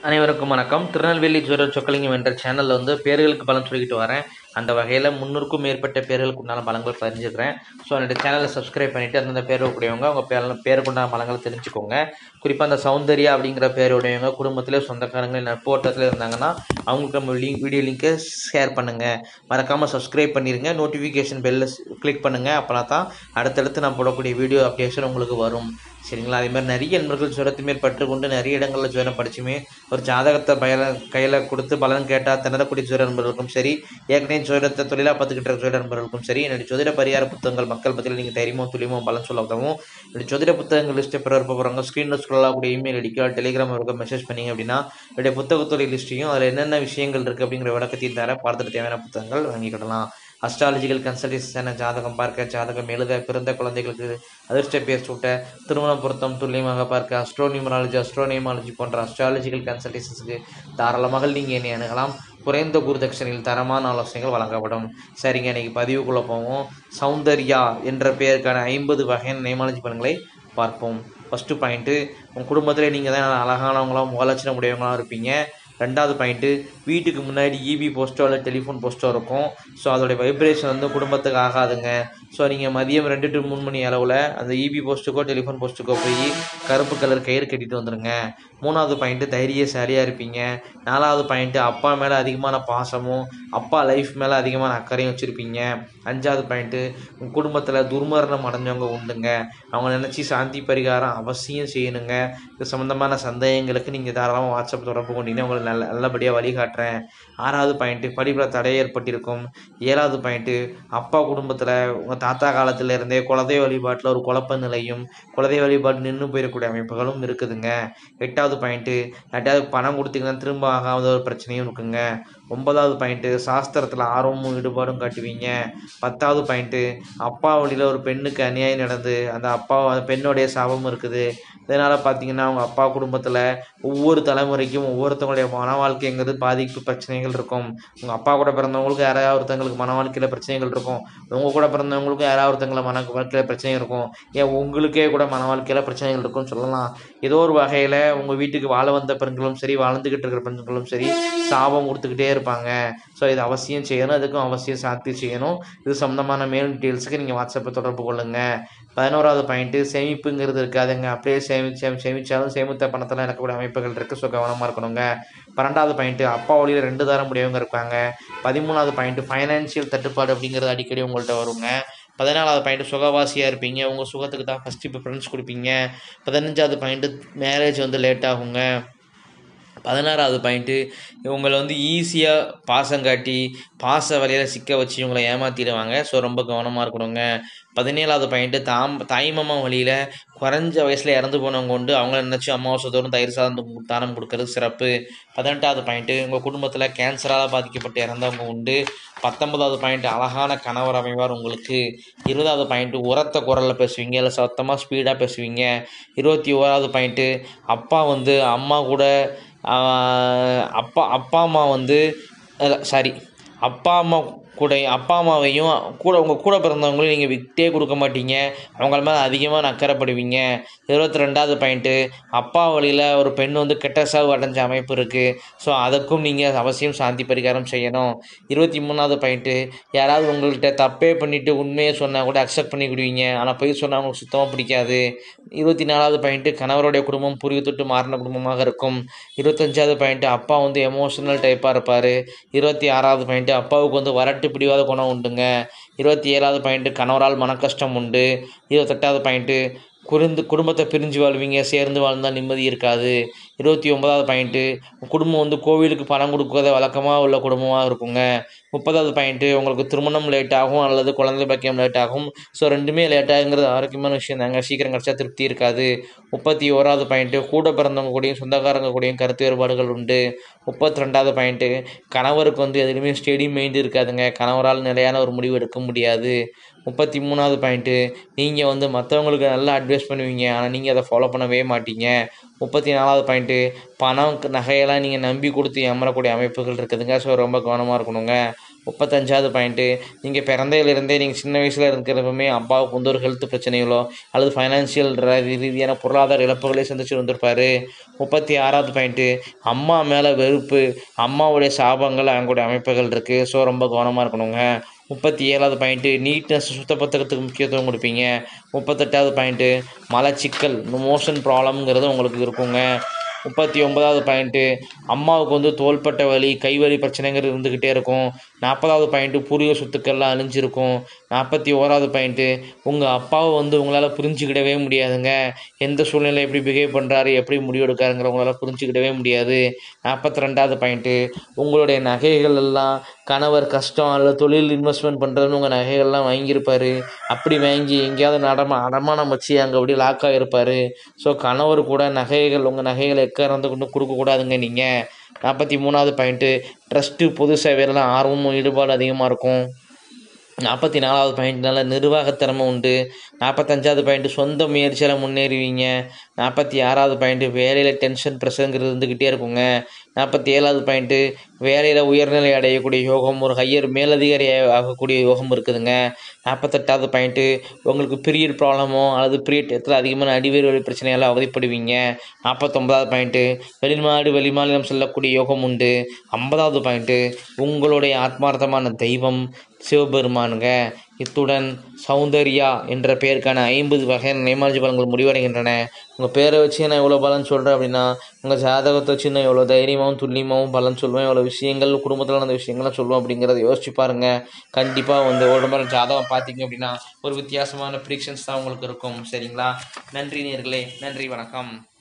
அனைவருக்கும் வணக்கம் திருநெல்வேலி ஜோர சொக்கலிங்கம் என்ற சேனலில் வந்து பேர்களுக்கு பலன் சொல்லிக்கிட்டு வரேன் அந்த வகையில் முன்னூறுக்கும் மேற்பட்ட பேர்களுக்கு உண்டான பலன்கள் தெரிஞ்சுக்கிறேன் ஸோ என்னோட சேனலை சப்ஸ்கிரைப் பண்ணிவிட்டு அந்தந்த பேர் உடையவங்க அவங்க பேர் பேருக்கு உண்டான பலன்களை தெரிஞ்சுக்கோங்க குறிப்பாக அந்த சௌந்தர்யா அப்படிங்கிற பேர் உடையவங்க குடும்பத்திலே சொந்தக்காரங்க நட்போட்டத்தில் இருந்தாங்கன்னா அவங்களுக்கு நம்ம லிங்க் வீடியோ லிங்க்கை ஷேர் பண்ணுங்கள் மறக்காமல் சப்ஸ்கிரைப் பண்ணிடுங்க நோட்டிஃபிகேஷன் பெல்ல கிளிக் பண்ணுங்கள் அப்போனா தான் அடுத்தடுத்து நான் போடக்கூடிய வீடியோ அப்டேஷன் உங்களுக்கு வரும் சரிங்களா அதே மாதிரி நிறைய நண்பர்கள் ஜுரத்து மேல் பற்றுக்கொண்டு நிறைய இடங்களில் ஜுரம் படிச்சுமே ஒரு ஜாதகத்தை பயல கையில் கொடுத்து பலன் கேட்டால் திணறக்கூடிய ஜுர நண்பர்களுக்கும் சரி ஏற்கனவே ஜோதிடத்தை தொழிலாக பார்த்துக்கிட்டு இருக்க ஜோதிட நண்பர்களுக்கும் சரி என்னுடைய ஜோதிட பரிகார புத்தகங்கள் மக்கள் பற்றியில் நீங்கள் தைரியமோ துல்லியமோ பலன் சொல்ல உதவும் என்னுடைய ஜோதிட புத்தகங்கள் லிஸ்ட்டை பெற போகிறவங்க ஸ்க்ரீனில் சொல்லக்கூடிய இமெயில் அடிக்க டெலிகிராம் இருக்க மெசேஜ் பண்ணீங்க அப்படின்னா என்னுடைய புத்தகத்துறை லிஸ்ட்டையும் அதில் என்னென்ன விஷயங்கள் இருக்குது அப்படிங்கிற விளக்கத்தையும் தர பார்த்துட்டு தேவையான புத்தகங்கள் வாங்கிக்கிடலாம் அஸ்ட்ராலஜிக்கல் கன்சல்டேஷன் ஜாதகம் பார்க்க ஜாதகம் எழுத பிறந்த குழந்தைகளுக்கு அதிர்ஷ்ட பேர் சூட்ட திருமண பொருத்தம் துல்லியமாக பார்க்க அஸ்ட்ரோனியூமராலஜி அஸ்ட்ரோனியமாலஜி போன்ற அஸ்ட்ராலஜிக்கல் கன்சல்டேஷன்ஸுக்கு தாராளமாக நீங்கள் என்னை அணுகலாம் குறைந்த குருதட்சணையில் தரமான ஆலோசனைகள் வழங்கப்படும் சரிங்க இன்னைக்கு பதிவுக்குள்ளே போவோம் சௌந்தர்யா என்ற பெயருக்கான ஐம்பது வகையான நேமாலஜி பலன்களை பார்ப்போம் ஃபஸ்ட்டு பாயிண்ட்டு உங்கள் குடும்பத்தில் நீங்கள் தான் அழகானவங்களாம் முகலட்சணம் உடையவங்களாம் இருப்பீங்க ரெண்டாவது பாயிண்ட்டு வீட்டுக்கு முன்னாடி இபி போஸ்ட்டோ இல்லை டெலிஃபோன் போஸ்ட்டோ இருக்கும் ஸோ அதோடைய வைப்ரேஷன் வந்து குடும்பத்துக்கு ஆகாதுங்க ஸோ நீங்கள் மதியம் ரெண்டு டு மூணு மணி அளவில் அந்த இபி போஸ்ட்டுக்கோ டெலிஃபோன் போஸ்ட்டுக்கோ போய் கருப்பு கலர் கயிறு கட்டிட்டு வந்துடுங்க மூணாவது பாயிண்ட்டு தைரியசாலியாக இருப்பீங்க நாலாவது பாயிண்ட்டு அப்பா மேலே அதிகமான பாசமும் அப்பா லைஃப் மேலே அதிகமான அக்கறையும் வச்சுருப்பீங்க அஞ்சாவது பாயிண்ட்டு உங்கள் குடும்பத்தில் துர்மரணம் அடைஞ்சவங்க உண்டுங்க அவங்க நினச்சி சாந்தி பரிகாரம் அவசியம் செய்யணுங்க இது சம்மந்தமான சந்தேகங்களுக்கு நீங்கள் தாராளமாக வாட்ஸ்அப் தொடர்பு கொண்டீங்கன்னா உங்களுக்கு நல்ல நல்லபடியாக வழிகாட்டுறேன் ஆறாவது பாயிண்ட்டு படிப்பில் தடை ஏற்பட்டிருக்கும் ஏழாவது பாயிண்ட்டு அப்பா குடும்பத்தில் உங்கள் தாத்தா காலத்துல இருந்தே குலதெய்வ வழிபாட்டில் ஒரு குழப்ப நிலையும் குலதெய்வ வழிபாடு நின்று போயிடக்கூடிய அமைப்புகளும் இருக்குதுங்க எட்டாவது பாயிண்ட்டு யார்ட்டாவது பணம் கொடுத்தீங்கன்னா திரும்ப ஆகாத ஒரு பிரச்சனையும் இருக்குங்க ஒன்பதாவது பாயிண்ட்டு சாஸ்திரத்தில் ஆர்வமும் ஈடுபாடும் காட்டுவீங்க பத்தாவது பாயிண்ட்டு அப்பா வழியில் ஒரு பெண்ணுக்கு அநியாயம் நடந்து அந்த அப்பா அந்த பெண்ணுடைய சாபம் இருக்குது இதனால் பார்த்தீங்கன்னா அவங்க அப்பா குடும்பத்தில் ஒவ்வொரு தலைமுறைக்கும் ஒவ்வொருத்தவங்களுடைய மன வாழ்க்கைங்கிறது பாதிப்பு பிரச்சனைகள் இருக்கும் உங்கள் அப்பா கூட பிறந்தவங்களுக்கு யாராவது ஒருத்தங்களுக்கு மன வாழ்க்கையில் பிரச்சனைகள் இருக்கும் உங்கள் கூட பிறந்தவங்களுக்கும் யாராவது ஒருத்தங்களை மன வாழ்க்கையில் பிரச்சனை இருக்கும் ஏன் உங்களுக்கே கூட மன வாழ்க்கையில் பிரச்சனைகள் இருக்கும்னு சொல்லலாம் ஏதோ ஒரு வகையில் உங்கள் வீட்டுக்கு வாழ வந்த பெண்களும் சரி வாழ்ந்துக்கிட்டு இருக்கிற பெண்களும் சரி சாபம் கொடுத்துக்கிட்டே இருப்பாங்க ஸோ இது அவசியம் செய்யணும் அதுக்கும் அவசியம் சாத்தி செய்யணும் இது சம்மந்தமான மேலும் டீட்டெயில்ஸுக்கு நீங்கள் வாட்ஸ்அப்பை தொடர்பு கொள்ளுங்கள் பதினோராவது பாயிண்ட்டு சேமிப்புங்கிறது இருக்காதுங்க அப்படியே சேமி சேமி சேமித்தாலும் சேமித்த பணத்தில் நடக்கக்கூடிய அமைப்புகள் இருக்குது ஸோ கவனமாக இருக்கணுங்க பன்னெண்டாவது பாயிண்ட்டு அப்பா வழியில் ரெண்டு தரம் முடியவங்க இருக்காங்க பதிமூணாவது பாயிண்ட்டு ஃபைனான்சியல் தட்டுப்பாடு அப்படிங்கிறது அடிக்கடி உங்கள்கிட்ட வருங்க பதினாலாவது பாயிண்ட்டு சுகவாசியாக இருப்பீங்க உங்கள் சுகத்துக்கு தான் ஃபஸ்ட்டு ப்ரிஃபரன்ஸ் கொடுப்பீங்க பதினஞ்சாவது பாயிண்ட்டு மேரேஜ் வந்து லேட் ஆகுங்க பதினாறாவது பாயிண்ட்டு இவங்களை வந்து ஈஸியாக பாசம் காட்டி பாச வழியில் சிக்க வச்சு இவங்களை ஏமாற்றிடுவாங்க ஸோ ரொம்ப கவனமாக இருக்கணுங்க பதினேழாவது பாயிண்ட்டு தாம் தாய்மாமா வழியில் குறைஞ்ச வயசில் இறந்து போனவங்க உண்டு அவங்கள நினச்சி அமாவாசை தோறும் தயிர் சாதம் தானம் கொடுக்கறது சிறப்பு பதினெட்டாவது பாயிண்ட்டு உங்கள் குடும்பத்தில் கேன்சரால் பாதிக்கப்பட்டு இறந்தவங்க உண்டு பத்தொன்பதாவது பாயிண்ட் அழகான கணவர் அமைவார் உங்களுக்கு இருபதாவது பாயிண்ட்டு உரத்த குரலில் பேசுவீங்க இல்லை சத்தமாக ஸ்பீடாக பேசுவீங்க இருபத்தி ஓராவது பாயிண்ட்டு அப்பா வந்து அம்மா கூட அப்பா அப்பா அம்மா வந்து சாரி அப்பா அம்மா கூட அப்பா அம்மாவையும் கூட உங்கள் கூட பிறந்தவங்களையும் நீங்கள் விட்டே கொடுக்க மாட்டீங்க அவங்கள மேலே அதிகமாக நக்கரைப்படுவீங்க இருபத்தி ரெண்டாவது பாயிண்ட்டு அப்பா வழியில் ஒரு பெண் வந்து கெட்ட சாவு அடைஞ்ச அமைப்பு இருக்குது ஸோ அதுக்கும் நீங்கள் அவசியம் சாந்தி பரிகாரம் செய்யணும் இருபத்தி மூணாவது பாயிண்ட்டு யாராவது உங்கள்கிட்ட தப்பே பண்ணிவிட்டு உண்மையை சொன்னால் கூட அக்செப்ட் பண்ணிக்கிடுவீங்க ஆனால் பொய் சொன்னால் அவங்களுக்கு சுத்தமாக பிடிக்காது இருபத்தி நாலாவது பாயிண்ட்டு கணவருடைய குடும்பம் புரிய தொட்டு மாறின குடும்பமாக இருக்கும் இருபத்தஞ்சாவது பாயிண்ட்டு அப்பா வந்து எமோஷனல் டைப்பாக இருப்பார் இருபத்தி ஆறாவது பாயிண்ட்டு அப்பாவுக்கு வந்து வரட்டு பிடிவாத குணம் உண்டுங்க இருபத்தி ஏழாவது பாயிண்ட்டு கணவரால் மன கஷ்டம் உண்டு இருபத்தெட்டாவது பாயிண்ட்டு குருந்து குடும்பத்தை பிரிஞ்சு வாழ்வீங்க சேர்ந்து வாழ்ந்தால் நிம்மதி இருக்காது இருபத்தி ஒன்பதாவது பாயிண்ட்டு குடும்பம் வந்து கோவிலுக்கு பணம் கொடுக்காத வழக்கமாக உள்ள குடும்பமாக இருக்குங்க முப்பதாவது பாயிண்ட்டு உங்களுக்கு திருமணம் லேட் ஆகும் அல்லது குழந்தை பாக்கியம் லேட் ஆகும் ஸோ ரெண்டுமே லேட் ஆகுங்கிறது ஆரோக்கியமான விஷயம் தாங்க சீக்கிரம் கிடச்சா திருப்தி இருக்காது முப்பத்தி ஓராவது பாயிண்ட்டு கூட பிறந்தவங்க கூடயும் சொந்தக்காரங்க கூடயும் கருத்து வேறுபாடுகள் உண்டு முப்பத்தி ரெண்டாவது பாயிண்ட்டு கணவருக்கு வந்து எதுலையுமே ஸ்டெடி மைண்டு இருக்காதுங்க கணவரால் நிலையான ஒரு முடிவு எடுக்க முடியாது முப்பத்தி மூணாவது பாயிண்ட்டு நீங்கள் வந்து மற்றவங்களுக்கு நல்லா அட்வைஸ் பண்ணுவீங்க ஆனால் நீங்கள் அதை ஃபாலோ பண்ணவே மாட்டீங்க முப்பத்தி நாலாவது பாயிண்ட்டு பணம் நகையெல்லாம் நீங்கள் நம்பி கொடுத்து ஏமாறக்கூடிய அமைப்புகள் இருக்குதுங்க ஸோ ரொம்ப கவனமாக இருக்கணுங்க முப்பத்தஞ்சாவது பாயிண்ட்டு நீங்கள் பிறந்ததிலிருந்தே நீங்கள் சின்ன வயசில் இருக்கிறப்பமே அப்பாவுக்கு வந்து ஒரு ஹெல்த் பிரச்சனைகளோ அல்லது ஃபைனான்சியல் ரீதியான பொருளாதார இழப்புகளை சந்திச்சு வந்திருப்பாரு முப்பத்தி ஆறாவது பாயிண்ட்டு அம்மா மேலே வெறுப்பு அம்மாவுடைய சாபங்கள் அவங்களுடைய அமைப்புகள் இருக்குது ஸோ ரொம்ப கவனமாக இருக்கணுங்க முப்பத்தி ஏழாவது பாயிண்ட்டு நீட்னஸ் சுத்தபத்தத்துக்கு முக்கியத்துவம் கொடுப்பீங்க முப்பத்தெட்டாவது பாயிண்ட்டு மலச்சிக்கல் மோஷன் ப்ராப்ளம்ங்கிறது உங்களுக்கு இருக்குங்க முப்பத்தி ஒன்பதாவது பாயிண்ட்டு அம்மாவுக்கு வந்து தோள்பட்ட வலி கை வலி பிரச்சனைங்கிறது இருந்துக்கிட்டே இருக்கும் நாற்பதாவது பாயிண்ட்டு பூர்வீக சொத்துக்கள்லாம் அழிஞ்சிருக்கும் நாற்பத்தி ஓராவது பாயிண்ட்டு உங்கள் அப்பாவை வந்து உங்களால் புரிஞ்சுக்கிடவே முடியாதுங்க எந்த சூழ்நிலை எப்படி பிஹேவ் பண்ணுறாரு எப்படி முடிவெடுக்காருங்கிற உங்களால் புரிஞ்சுக்கிடவே முடியாது நாற்பத்தி ரெண்டாவது பாயிண்ட்டு உங்களுடைய நகைகள் எல்லாம் கணவர் கஷ்டம் அல்லது தொழில் இன்வெஸ்ட்மெண்ட் பண்ணுறதுன்னு உங்கள் நகைகள்லாம் வாங்கியிருப்பாரு அப்படி வாங்கி எங்கேயாவது நடமா அடமானம் வச்சு அங்கே அப்படியே லாக் ஆகிருப்பார் ஸோ கணவர் கூட நகைகள் உங்கள் நகைகளை எக்காரந்து கொண்டு கொடுக்கக்கூடாதுங்க நீங்கள் நாற்பத்தி மூணாவது பாயிண்ட்டு ட்ரஸ்ட்டு பொது சேவையிலலாம் ஆர்வமும் ஈடுபாடு அதிகமாக இருக்கும் நாற்பத்தி நாலாவது பாயிண்ட்னால நிர்வாக திறமை உண்டு நாற்பத்தஞ்சாவது பாயிண்ட்டு சொந்த முயற்சியால் முன்னேறுவீங்க நாற்பத்தி ஆறாவது பாயிண்ட்டு வேலையில் டென்ஷன் ப்ரெஷருங்கிறது இருந்துக்கிட்டே இருக்குங்க நாற்பத்தி ஏழாவது பாயிண்ட்டு வேலையில் உயர்நிலை அடையக்கூடிய யோகம் ஒரு ஹையர் மேலதிகாரி ஆகக்கூடிய யோகம் இருக்குதுங்க நாற்பத்தெட்டாவது பாயிண்ட்டு உங்களுக்கு பீரியட் ப்ராப்ளமோ அல்லது பீரியட் இடத்துல அதிகமான அடிவேறு வழி பிரச்சனையால் அவதிப்படுவீங்க நாற்பத்தொம்பதாவது பாயிண்ட்டு வெளிநாடு வெளிமாநிலம் செல்லக்கூடிய யோகம் உண்டு ஐம்பதாவது பாயிண்ட்டு உங்களுடைய ஆத்மார்த்தமான தெய்வம் சிவபெருமானுங்க இத்துடன் சௌந்தர்யா என்ற பெயருக்கான ஐம்பது வகையான நேமாஜி பலன்கள் முடிவடைகின்றன உங்கள் பேரை வச்சு நான் எவ்வளோ பலன் சொல்கிறேன் அப்படின்னா உங்கள் ஜாதகத்தை வச்சு நான் எவ்வளோ தைரியமாகவும் துல்லியமாகவும் பலன் சொல்லுவேன் எவ்வளோ விஷயங்கள் குடும்பத்தில் நடந்த விஷயங்கள்லாம் சொல்லுவேன் அப்படிங்கிறத யோசிச்சு பாருங்கள் கண்டிப்பாக வந்து உடம்புல ஜாதகம் பார்த்தீங்க அப்படின்னா ஒரு வித்தியாசமான ப்ரிடிக்ஷன்ஸ் தான் உங்களுக்கு இருக்கும் சரிங்களா நன்றி நேர்களே நன்றி வணக்கம்